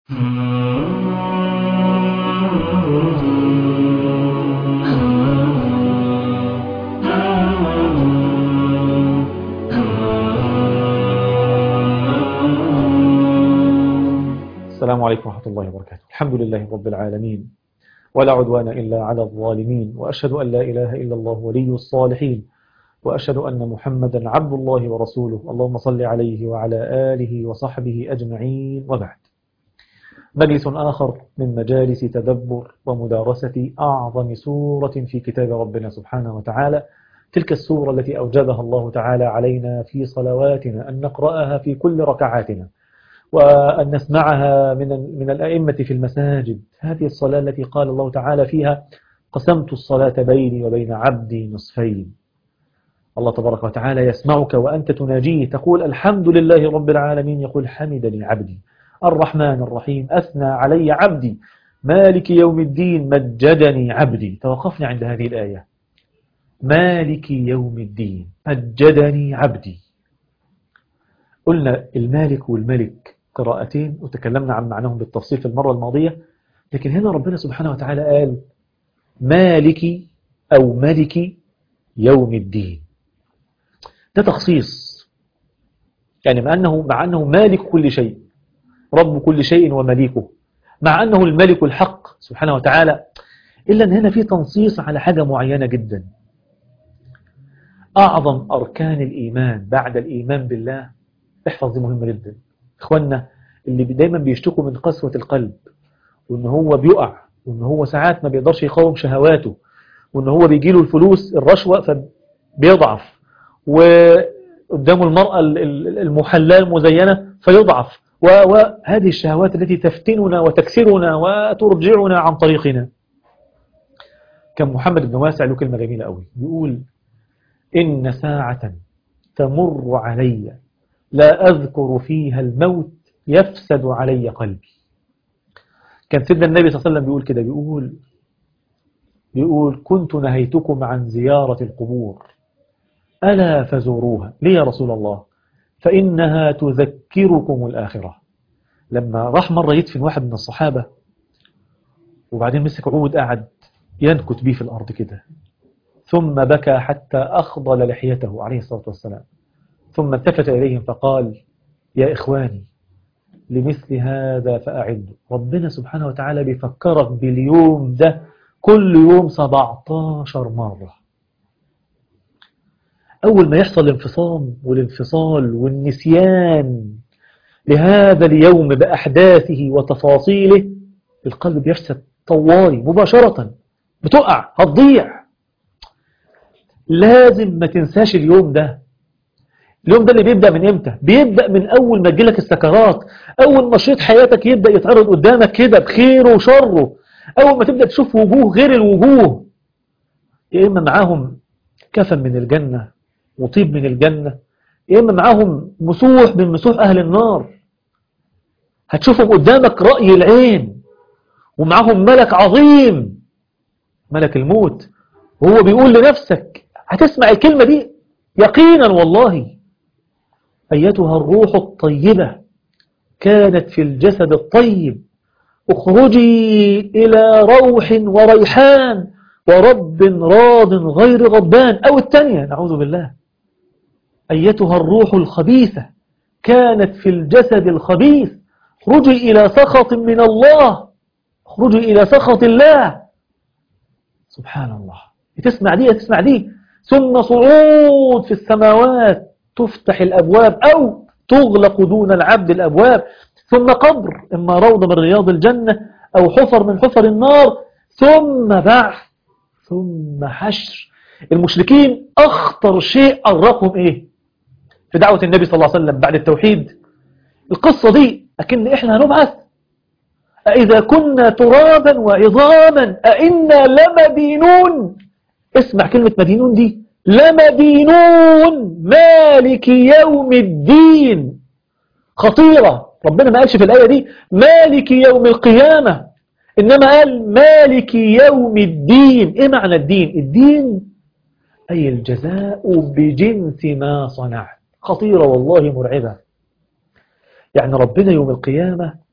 السلام عليكم ورحمة الله وبركاته الحمد لله رب العالمين ولا عدوان إلا على الظالمين وأشهد أن لا إله إلا الله ولي الصالحين وأشهد أن محمدا عبد الله ورسوله اللهم صل عليه وعلى آله وصحبه أجمعين وبعد مجلس آخر من مجالس تدبر ومدارسة أعظم سورة في كتاب ربنا سبحانه وتعالى تلك السورة التي أوجبها الله تعالى علينا في صلواتنا أن نقرأها في كل ركعاتنا وأن نسمعها من من الأئمة في المساجد هذه الصلاة التي قال الله تعالى فيها قسمت الصلاة بيني وبين عبدي نصفين الله تبارك وتعالى يسمعك وأنت تناجيه تقول الحمد لله رب العالمين يقول حمدني عبدي الرحمن الرحيم أثنى علي عبدي مالك يوم الدين مجدني عبدي توقفنا عند هذه الآية مالك يوم الدين مجدني عبدي قلنا المالك والملك قراءتين وتكلمنا عن معناهم بالتفصيل في المرة الماضية لكن هنا ربنا سبحانه وتعالى قال مالك أو ملك يوم الدين ده تخصيص يعني مع أنه, مع أنه مالك كل شيء رب كل شيء ومليكه مع أنه الملك الحق سبحانه وتعالى إلا أن هنا في تنصيص على حاجة معينة جدا أعظم أركان الإيمان بعد الإيمان بالله احفظ دي مهمة جدا إخواننا اللي دايما بيشتكوا من قسوة القلب وإن هو بيقع وإن هو ساعات ما بيقدرش يقاوم شهواته وإن هو بيجيله الفلوس الرشوة فبيضعف وقدامه المرأة المحلاة المزينة فيضعف وهذه الشهوات التي تفتننا وتكسرنا وترجعنا عن طريقنا كان محمد بن واسع له كلمة جميلة قوي بيقول إن ساعة تمر علي لا أذكر فيها الموت يفسد علي قلبي كان سيدنا النبي صلى الله عليه وسلم بيقول كده بيقول بيقول كنت نهيتكم عن زيارة القبور ألا فزوروها ليه يا رسول الله فإنها تذكركم الآخرة لما راح مرة يدفن واحد من الصحابة وبعدين مسك عود قاعد ينكت بيه في الأرض كده ثم بكى حتى أخضل لحيته عليه الصلاة والسلام ثم التفت إليهم فقال يا إخواني لمثل هذا فأعدوا ربنا سبحانه وتعالى بيفكرك باليوم ده كل يوم 17 مرة أول ما يحصل الانفصام والانفصال والنسيان لهذا اليوم بأحداثه وتفاصيله القلب بيفسد طوالي مباشرة بتقع هتضيع لازم ما تنساش اليوم ده اليوم ده اللي بيبدأ من امتى بيبدأ من اول ما تجيلك السكرات اول ما شريط حياتك يبدأ يتعرض قدامك كده بخيره وشره اول ما تبدأ تشوف وجوه غير الوجوه يا اما معاهم كفن من الجنة وطيب من الجنة يا اما معاهم مسوح من مسوح اهل النار هتشوفهم قدامك رأي العين ومعاهم ملك عظيم ملك الموت وهو بيقول لنفسك هتسمع الكلمة دي يقينا والله أيتها الروح الطيبة كانت في الجسد الطيب اخرجي إلى روح وريحان ورب راض غير غضبان أو الثانية نعوذ بالله أيتها الروح الخبيثة كانت في الجسد الخبيث اخرجي إلى سخط من الله اخرجي إلى سخط الله سبحان الله تسمع دي تسمع دي ثم صعود في السماوات تفتح الأبواب أو تغلق دون العبد الأبواب ثم قبر إما روضة من رياض الجنة أو حفر من حفر النار ثم بعث ثم حشر المشركين أخطر شيء أرقهم إيه في دعوة النبي صلى الله عليه وسلم بعد التوحيد القصة دي أكن إحنا هنبعث أإذا كنا ترابا وعظاما أئنا لمدينون اسمع كلمة مدينون دي لمدينون مالك يوم الدين خطيرة ربنا ما قالش في الآية دي مالك يوم القيامة إنما قال مالك يوم الدين إيه معنى الدين الدين أي الجزاء بجنس ما صنعت خطيرة والله مرعبة يعني ربنا يوم القيامة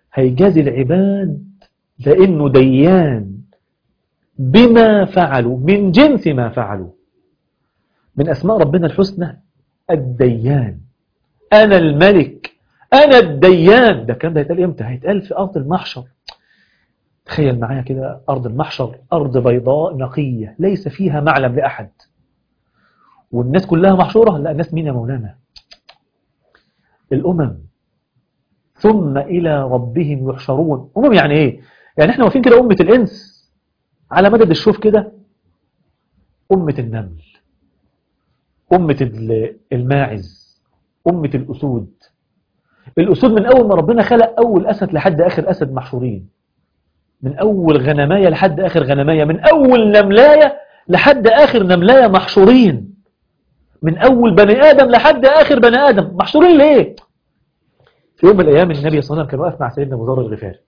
هيجازي العباد لأنه ديان بما فعلوا من جنس ما فعلوا من أسماء ربنا الحسنى الديان أنا الملك أنا الديان ده كان ده هيتقال إمتى هيتقال في أرض المحشر تخيل معايا كده أرض المحشر أرض بيضاء نقية ليس فيها معلم لأحد والناس كلها محشورة لا الناس مين يا مولانا الأمم ثم إلى ربهم يحشرون أمم يعني إيه يعني إحنا واقفين كده أمة الإنس على مدد الشوف كده أمة النمل أمة الماعز أمة الأسود الأسود من أول ما ربنا خلق أول أسد لحد آخر أسد محشورين من أول غنماية لحد آخر غنماية من أول نملاية لحد آخر نملاية محشورين من أول بني آدم لحد آخر بني آدم محشورين ليه؟ في يوم من الأيام النبي صلى الله عليه وسلم كان واقف مع سيدنا أبو ذر الغفاري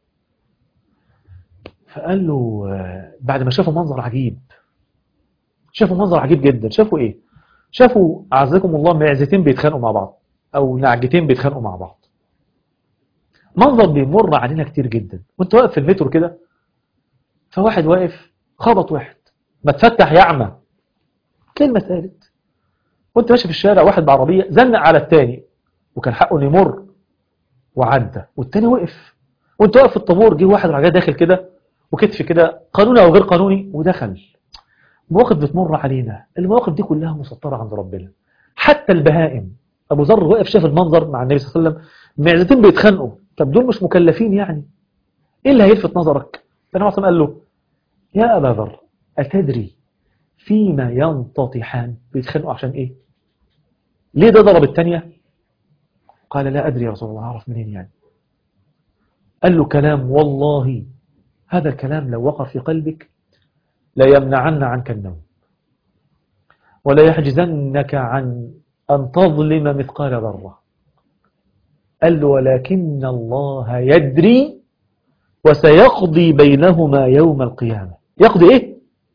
فقال له بعد ما شافوا منظر عجيب شافوا منظر عجيب جدا شافوا ايه شافوا اعزكم الله معزتين بيتخانقوا مع بعض او نعجتين بيتخانقوا مع بعض منظر بيمر علينا كتير جدا وانت واقف في المترو كده فواحد واقف خبط واحد ما تفتح يعمى كلمة ثالث وانت ماشي في الشارع واحد بعربية زنق على التاني وكان حقه انه يمر وعدى والتاني وقف وانت واقف في الطابور جه واحد راجع داخل كده وكتف كده قانوني او غير قانوني ودخل مواقف بتمر علينا المواقف دي كلها مسطرة عند ربنا حتى البهائم ابو ذر وقف شاف المنظر مع النبي صلى الله عليه وسلم معزتين بيتخانقوا طب دول مش مكلفين يعني ايه اللي هيلفت نظرك فالنبي صلى قال له يا ابا ذر اتدري فيما ينتطحان بيتخانقوا عشان ايه ليه ده ضرب الثانيه قال لا ادري يا رسول الله اعرف منين يعني قال له كلام والله هذا الكلام لو وقع في قلبك لا يمنعن عنك النوم ولا يحجزنك عن أن تظلم مثقال ذرة قال له ولكن الله يدري وسيقضي بينهما يوم القيامة يقضي إيه؟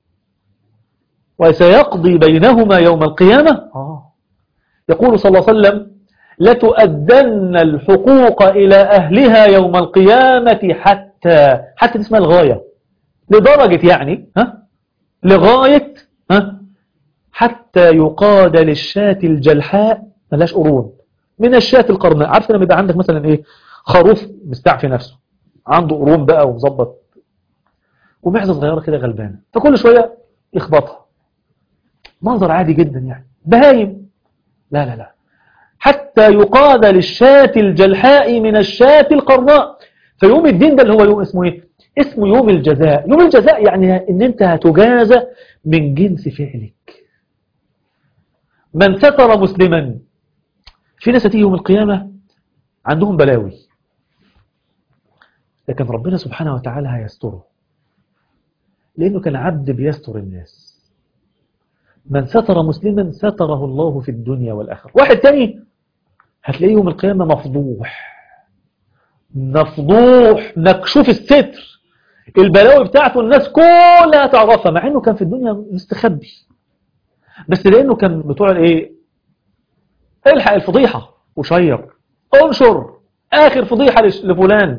وسيقضي بينهما يوم القيامة آه. يقول صلى الله عليه وسلم لتؤدن الحقوق إلى أهلها يوم القيامة حتى حتى اسمها الغاية لدرجة يعني ها لغاية ها حتى يقاد للشاة الجلحاء ملاش قرون من الشاة القرناء عارف لما يبقى عندك مثلا ايه خروف مستعفي نفسه عنده قرون بقى ومظبط ومعزة صغيرة كده غلبانة فكل شوية يخبطها منظر عادي جدا يعني بهايم لا لا لا حتى يقاد للشاة الجلحاء من الشاة القرناء فيوم الدين ده اللي هو يوم اسمه ايه اسمه يوم الجزاء يوم الجزاء يعني ان انت هتجازى من جنس فعلك من ستر مسلما في ناس هتيجي يوم القيامة عندهم بلاوي لكن ربنا سبحانه وتعالى هيستره لأنه كان عبد بيستر الناس من ستر مسلما ستره الله في الدنيا والآخرة واحد تاني هتلاقيه يوم القيامة مفضوح مفضوح مكشوف الستر البلاوي بتاعته الناس كلها تعرفها مع انه كان في الدنيا مستخبي بس لانه كان بتوع الايه الحق الفضيحة وشير انشر اخر فضيحة لفلان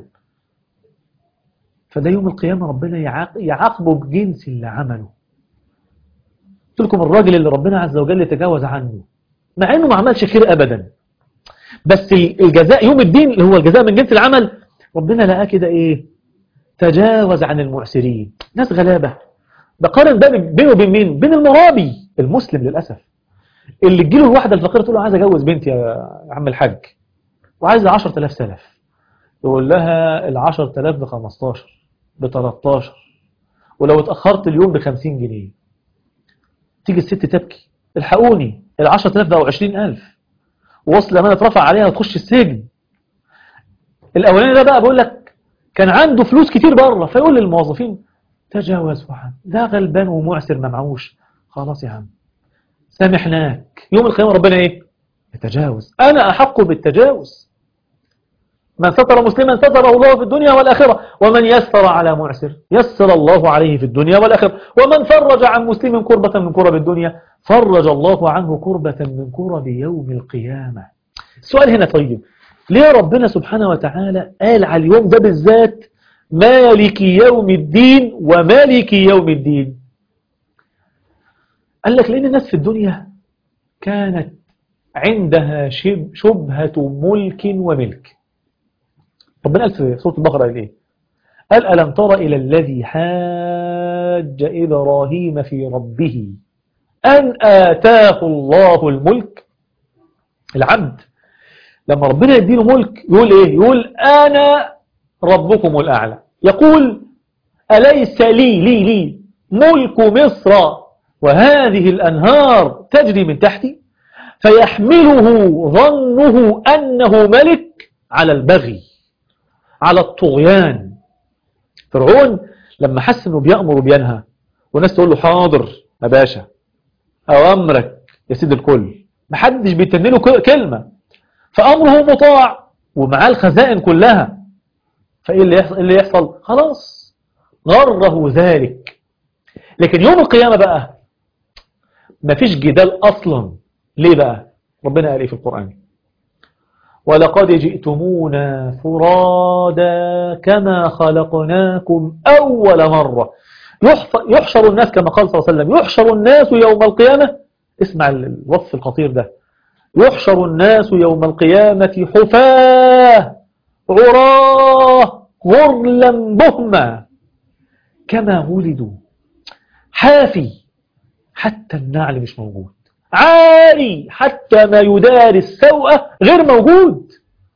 فده يوم القيامة ربنا يعاقبه بجنس اللي عمله قلت لكم الراجل اللي ربنا عز وجل يتجاوز عنه مع انه ما عملش خير ابدا بس الجزاء يوم الدين اللي هو الجزاء من جنس العمل ربنا لقاه كده ايه تجاوز عن المعسرين ناس غلابة بقارن ده بينه وبين مين بين المرابي المسلم للأسف اللي تجيله الواحدة الفقيرة تقول له عايز اجوز بنتي يا عم الحاج وعايز 10000 سلف يقول لها ال 10000 ب 15 ب 13 ولو اتأخرت اليوم ب 50 جنيه تيجي الست تبكي الحقوني ال 10000 بقوا 20000 ووصل أمانة اترفع عليها وتخش السجن الأولاني ده بقى بقول لك كان عنده فلوس كتير بره فيقول للموظفين تجاوزوا عنه ده غلبان ومعسر ما معوش خلاص يا عم سامحناك يوم القيامة ربنا ايه يتجاوز أنا أحق بالتجاوز من ستر مسلما ستره الله في الدنيا والآخرة ومن يسر على معسر يسر الله عليه في الدنيا والآخرة ومن فرج عن مسلم كربة من كرب الدنيا فرج الله عنه كربة من كرب يوم القيامة السؤال هنا طيب ليه ربنا سبحانه وتعالى قال على اليوم ده بالذات مالك يوم الدين ومالك يوم الدين قال لك لأن الناس في الدنيا كانت عندها شب شبهة ملك وملك ربنا قال في سورة البقرة قال ايه قال ألم تر إلى الذي حاج إبراهيم في ربه أن آتاه الله الملك العبد لما ربنا يديله ملك يقول إيه يقول أنا ربكم الأعلى يقول أليس لي لي لي ملك مصر وهذه الأنهار تجري من تحتي فيحمله ظنه أنه ملك على البغي على الطغيان فرعون لما حس أنه بيأمر وبينهى والناس تقول له حاضر يا باشا أوامرك يا سيد الكل محدش بيتنله كلمة فأمره مطاع ومعاه الخزائن كلها فإيه اللي يحصل, اللي يحصل؟ خلاص غره ذلك لكن يوم القيامة بقى مفيش جدال أصلا ليه بقى ربنا قال ايه في القرآن ولقد جئتمونا فرادا كما خلقناكم أول مرة يحشر الناس كما قال صلى الله عليه وسلم يحشر الناس يوم القيامة اسمع الوصف الخطير ده يحشر الناس يوم القيامة حفاه عراه غرلا بهما كما ولدوا حافي حتى النعل مش موجود عالي حتى ما يداري السوءة غير موجود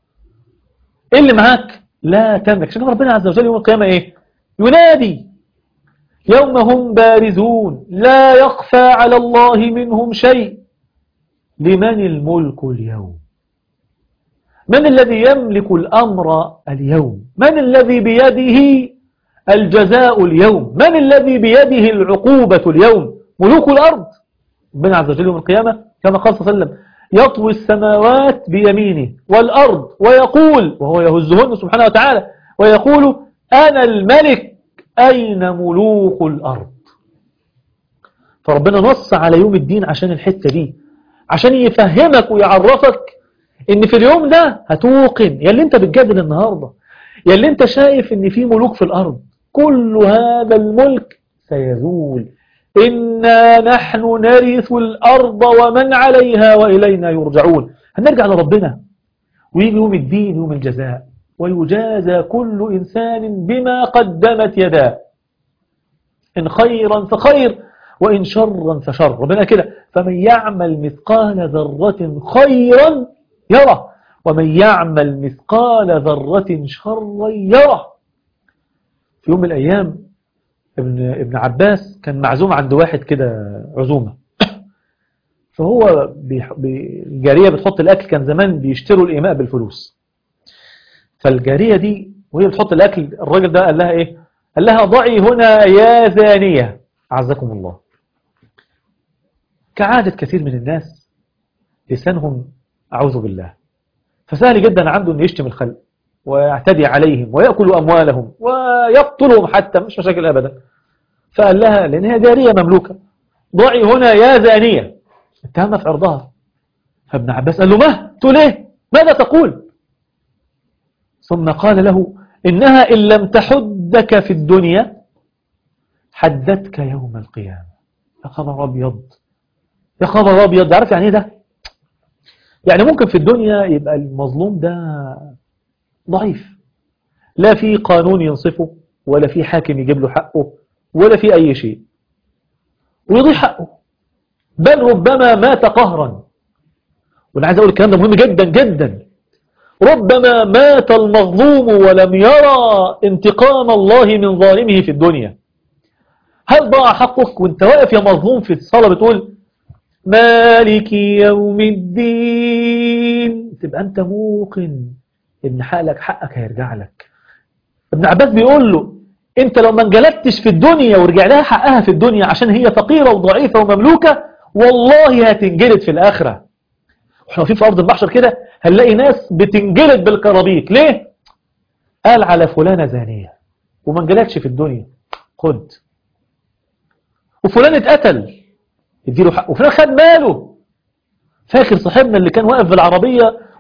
ايه اللي معاك لا تملك عشان ربنا عز وجل يوم القيامة ايه ينادي يوم هم بارزون لا يخفى على الله منهم شيء لمن الملك اليوم من الذي يملك الأمر اليوم من الذي بيده الجزاء اليوم من الذي بيده العقوبة اليوم ملوك الأرض ربنا عز وجل يوم القيامة كما قال صلى الله عليه وسلم يطوي السماوات بيمينه والأرض ويقول وهو يهزهن سبحانه وتعالى ويقول أنا الملك أين ملوك الأرض فربنا نص على يوم الدين عشان الحتة دي عشان يفهمك ويعرفك ان في اليوم ده هتوقن يا اللي انت بتجادل النهاردة يا اللي انت شايف ان في ملوك في الأرض كل هذا الملك سيزول إنا نحن نرث الأرض ومن عليها وإلينا يرجعون هنرجع لربنا ويجي يوم الدين يوم الجزاء ويجازى كل إنسان بما قدمت يداه إن خيرا فخير وإن شرا فشر ربنا كده فمن يعمل مثقال ذرة خيرا يره ومن يعمل مثقال ذرة شرا يره في يوم من الأيام ابن, ابن عباس كان معزوم عند واحد كده عزومة فهو بيح... بي... الجارية بتحط الأكل كان زمان بيشتروا الإيماء بالفلوس فالجارية دي وهي بتحط الأكل الراجل ده قال لها إيه قال لها ضعي هنا يا زانية أعزكم الله كعادة كثير من الناس لسانهم أعوذ بالله فسهل جدا عنده أن يشتم الخلق ويعتدي عليهم ويأكل أموالهم ويقتلهم حتى مش مشاكل أبدا فقال لها لأن هي جارية مملوكة ضعي هنا يا زانية اتهم في عرضها فابن عباس قال له ما تقول ايه ماذا تقول ثم قال له إنها إن لم تحدك في الدنيا حدتك يوم القيامة يا خبر أبيض يا خبر أبيض عارف يعني ايه ده يعني ممكن في الدنيا يبقى المظلوم ده ضعيف لا في قانون ينصفه ولا في حاكم يجيب له حقه ولا في أي شيء ويضيع حقه بل ربما مات قهرا وانا عايز اقول الكلام ده مهم جدا جدا ربما مات المظلوم ولم يرى انتقام الله من ظالمه في الدنيا هل ضاع حقك وانت واقف يا مظلوم في الصلاة بتقول مالك يوم الدين تبقى انت موقن ان حقك حقك هيرجع لك ابن عباس بيقول له انت لو ما انجلدتش في الدنيا ورجع لها حقها في الدنيا عشان هي فقيرة وضعيفة ومملوكة والله هتنجلد في الآخرة واحنا في في أرض المحشر كده هنلاقي ناس بتنجلد بالكرابيك ليه؟ قال على فلانة زانية وما انجلدش في الدنيا خد وفلان اتقتل اديله حق وفلان خد ماله فاكر صاحبنا اللي كان واقف بالعربية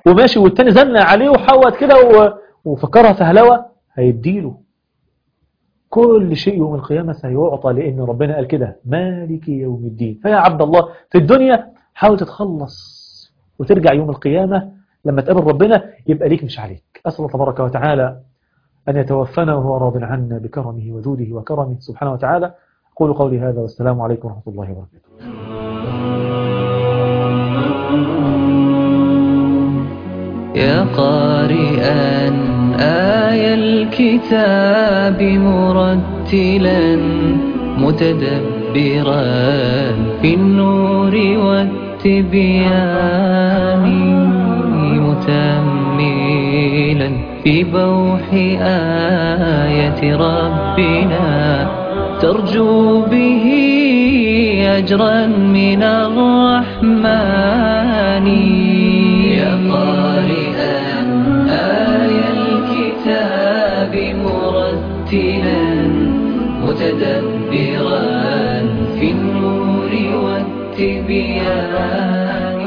وماشي والتاني زنق عليه وحوت كده و- وفكرها فهلوة هيديله كل شيء يوم القيامة سيعطى لأن ربنا قال كده مالك يوم الدين فيا عبد الله في الدنيا حاول تتخلص وترجع يوم القيامة لما تقابل ربنا يبقى ليك مش عليك أسأل الله تبارك وتعالى أن يتوفنا وهو راض عنا بكرمه وجوده وكرمه سبحانه وتعالى أقول قولي هذا والسلام عليكم ورحمة الله وبركاته يا قارئا آي الكتاب مرتلا متدبرا في النور والتبيان متأملا في بوح آية ربنا ترجو به أجرا من الرحمن يا قارئا آي الكتاب مرتلا متدبرا في النور والتبيان